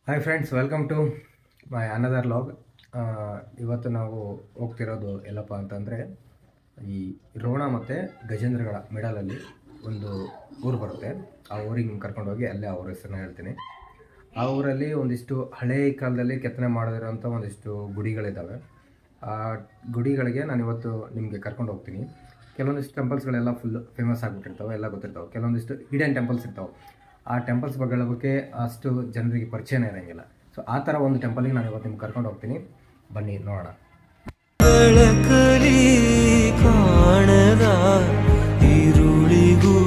hi friends welcome to my another log ಇವತ್ತು ನಾವು ಹೋಗ್ತಿರೋದು ಎಲ್ಲಪ್ಪ ಅಂತಂದರೆ ಈ ರೋಣ ಮತ್ತು ಗಜೇಂದ್ರಗಡ ಮಿಡಲಲ್ಲಿ ಒಂದು ಊರು ಬರುತ್ತೆ ಆ ಊರಿಗೆ ನಿಮ್ಗೆ ಕರ್ಕೊಂಡೋಗಿ ಅಲ್ಲೇ ಅವ್ರ ಹೆಸರನ್ನ ಹೇಳ್ತೀನಿ ಆ ಊರಲ್ಲಿ ಒಂದಿಷ್ಟು ಹಳೆ ಕಾಲದಲ್ಲಿ ಕೆತ್ತನೆ ಮಾಡಿರೋಂಥ ಒಂದಿಷ್ಟು ಗುಡಿಗಳಿದ್ದಾವೆ ಆ ಗುಡಿಗಳಿಗೆ ನಾನು ಇವತ್ತು ನಿಮಗೆ ಕರ್ಕೊಂಡು ಹೋಗ್ತೀನಿ ಕೆಲವೊಂದಿಷ್ಟು ಟೆಂಪಲ್ಸ್ಗಳೆಲ್ಲ ಫುಲ್ ಫೇಮಸ್ ಆಗಿಬಿಟ್ಟಿರ್ತಾವೆ ಎಲ್ಲ ಗೊತ್ತಿರ್ತಾವೆ ಕೆಲವೊಂದಿಷ್ಟು ಹಿಡನ್ ಟೆಂಪಲ್ಸ್ ಇರ್ತಾವೆ ಆ ಟೆಂಪಲ್ಸ್ ಬಗ್ಗೆ ಬಗ್ಗೆ ಅಷ್ಟು ಜನರಿಗೆ ಪರಿಚಯನೇ ಇರೋಂಗಿಲ್ಲ ಸೊ ಆ ಥರ ಒಂದು ಟೆಂಪಲಿಗೆ ನಾನು ಇವತ್ತು ನಿಮ್ಗೆ ಕರ್ಕೊಂಡು ಹೋಗ್ತೀನಿ ಬನ್ನಿ ನೋಡೋಣ ಬೆಳಕಲಿ ಕಾಣದ ಈರುಳಿಗೂ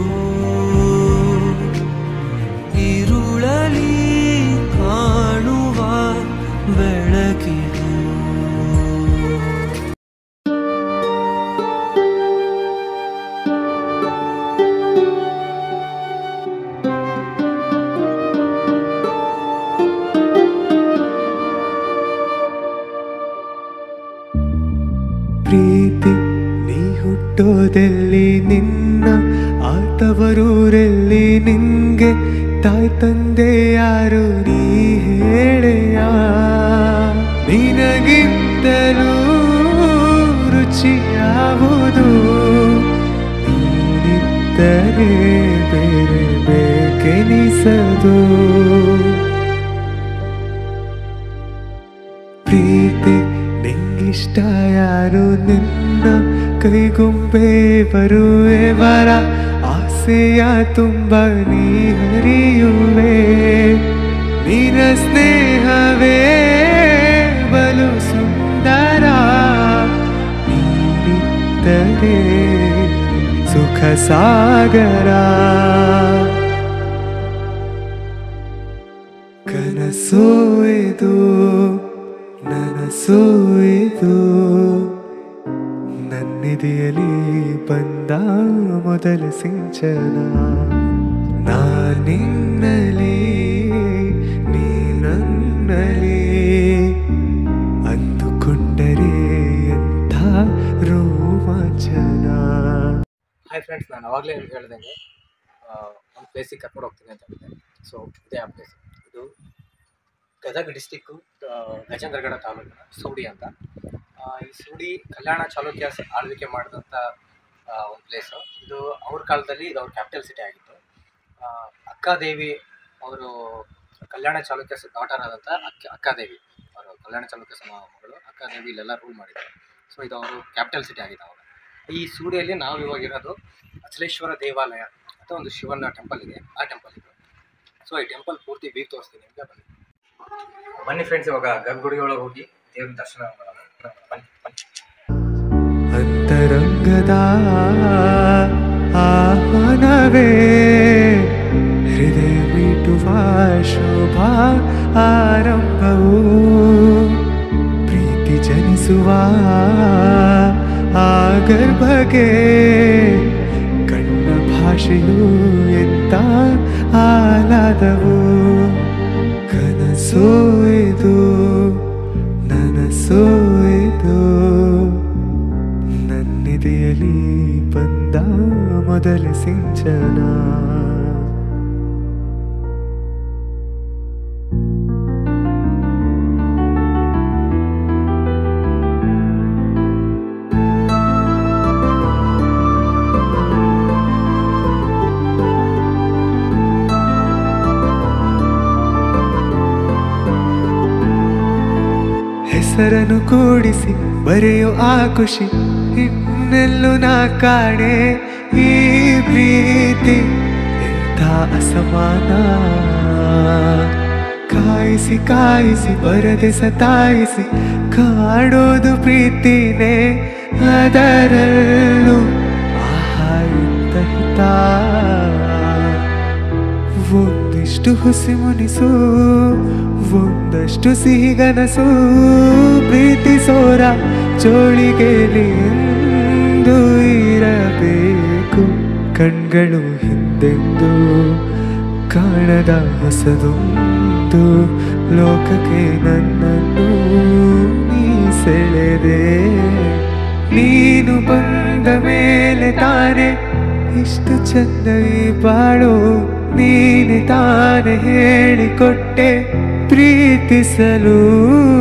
ಈರುಳಲಿ ಕಾಣುವ ಬೆಳಕಿಗೂ ಪ್ರೀತಿ ನೀ ಹುಟ್ಟೋದೆಲ್ಲಿ ನಿನ್ನ ಆತವರೂರಲ್ಲಿ ನಿನ್ಗೆ ತಾಯಿ ತಂದೆ ಯಾರು ನೀ ಹೇಳೆಯ ನಿನಗಿಂತಲೂ ರುಚಿ ಯಾವುದು ನೀನಿದ್ದರೆ ಬೇರೆ ಬೇಕೆನಿಸದು ಪ್ರೀತಿ ನಿಂಗಿಷ್ಟ ಯಾರು ನಿನ್ನ ಕೈಗೊಂಬೆ ಬರುವೆವರ ಆಸೆಯ ತುಂಬ ನೀ ಹರಿಯುವೆ ನಿನ ಸ್ನೇಹವೇ ಬಲು ಸುಂದರ ನೀನಿದ್ದರೆ ಸುಖ ಸಾಗರ ಕನಸು ಇದು ನನಸು ಇದು ನನ್ನಿದೆಯಲಿ ಬಂದ ಮೊದಲ ಸಿಂಚನ ನಾನಿನ್ನಲಿ ನೀ ನನ್ನಲಿ ಅಂದುಕೊಂಡರೆ ಎಂಥ ರೋಮಾಂಚನ ಹಾಯ್ ಫ್ರೆಂಡ್ಸ್ ನಾನು ಅವಾಗಲೇ ನಿಮ್ಗೆ ಹೇಳ್ದಂಗೆ ಒಂದು ಪ್ಲೇಸಿಗೆ ಕರ್ಕೊಂಡು ಹೋಗ್ತೀನಿ ಅಂತ ಹೇಳಿದೆ ಸೊ ಇದೇ ಆ ಪ್ಲೇಸ್ ಇದು ಗದಗ ಡಿಸ್ಟಿಕ್ಕು ಗಜೇಂದ್ರಗಡ ತಾಲೂಕಿನ ಸೂಡಿ ಅಂತ ಆ, ಈ ಸೂಡಿ ಕಲ್ಯಾಣ ಚಾಲುಕ್ಯ ಸ- ಆಳ್ವಿಕೆ ಮಾಡಿದಂಥ ಒಂದು ಪ್ಲೇಸು ಇದು ಅವ್ರ ಕಾಲದಲ್ಲಿ ಇದು ಅವ್ರ ಕ್ಯಾಪಿಟಲ್ ಸಿಟಿ ಆಗಿತ್ತು ಆ, ಅಕ್ಕಾದೇವಿ ಅವರು ಕಲ್ಯಾಣ ಚಾಲುಕ್ಯ ಡಾಟರ್ ಆದಂಥ ಅಕ್ಕ ಅಕ್ಕಾದೇವಿ ಅವರು ಕಲ್ಯಾಣ ಚಾಲುಕ್ಯ ಸಮ ಮಗಳು ಅಕ್ಕಾದೇವಿ ಇಲ್ಲೆಲ್ಲ ರೂಲ್ ಮಾಡಿದ್ದಾರೆ ಸೊ ಇದು ಅವರು ಕ್ಯಾಪಿಟಲ್ ಸಿಟಿ ಆಗಿದೆ ಅವಾಗ ಈ ಸೂಡಿಯಲ್ಲಿ ನಾವು ಇವಾಗ ಇರೋದು ಅಚಲೇಶ್ವರ ದೇವಾಲಯ ಅಥವಾ ಒಂದು ಶಿವನ ಟೆಂಪಲ್ ಇದೆ ಆ ಟೆಂಪಲ್ ಇದು ಸೊ ಈ ಟೆಂಪಲ್ ಪೂರ್ತಿ ವೀಕ್ ತೋರಿಸ್ತೀನಿ ನಿಮಗೆ ಬನ್ನಿ ಬನ್ನಿ ಫ್ರೆಂಡ್ಸ್ ಇವಾಗ ಗರ್ಭಗುಡಿ ಒಳಗೆ ಹೋಗಿ ದೇವ್ರ ದರ್ಶನ ಮಾಡೋಣ ಬನ್ನಿ ಬನ್ನಿ ಅಂತರಂಗದ ಆಹ್ವಾನವೇ ಹೃದಯ ಮೀಟುವ ಶೋಭಾ ಆರಂಭವು ಪ್ರೀತಿ ಜನಿಸುವ ಆ ಗರ್ಭಗೆ ಕಣ್ಣ ಭಾಷೆಯು ಎಂತ ಆಲಾದವು ಕನಸು ಇದು ನನಸು ಇದು ನನ್ನಿದೆಯಲಿ ಬಂದ ಮೊದಲ ಸಿಂಚನ ಹೆಸರನ್ನು ಕೂಡಿಸಿ ಬರೆಯೋ ಆ ಖುಷಿ ಇನ್ನೆಲ್ಲೂ ನಾ ಕಾಣೆ ಈ ಪ್ರೀತಿ ಎಂಥ ಅಸಮಾನ ಕಾಯಿಸಿ ಕಾಯಿಸಿ ಬರದೆ ಸತಾಯಿಸಿ ಕಾಡೋದು ಪ್ರೀತಿನೇ ಅದರಲ್ಲೂ ಆಹಾ ಎಂತ ಹಿತ ಒಂದಿಷ್ಟು ಹುಸಿ ಮುನಿಸು ಒಂದಷ್ಟು ಸಿಹಿಗನಸು ಪ್ರೀತಿಸೋರ ಜೋಳಿಗೆಲಿ ಎಂದು ಇರಬೇಕು ಕಣ್ಗಳು ಹಿಂದೆಂದು ಕಾಣದ ಹೊಸದೊಂದು ಲೋಕಕ್ಕೆ ನನ್ನನ್ನು ನೀ ಸೆಳೆದೆ ನೀನು ಬಂದ ಮೇಲೆ ತಾನೆ ಇಷ್ಟು ಚಂದ ಈ ಬಾಳು ನೀನೆ ತಾನೆ ಹೇಳಿಕೊಟ್ಟೆ ಪ್ರೀತಿಸಲು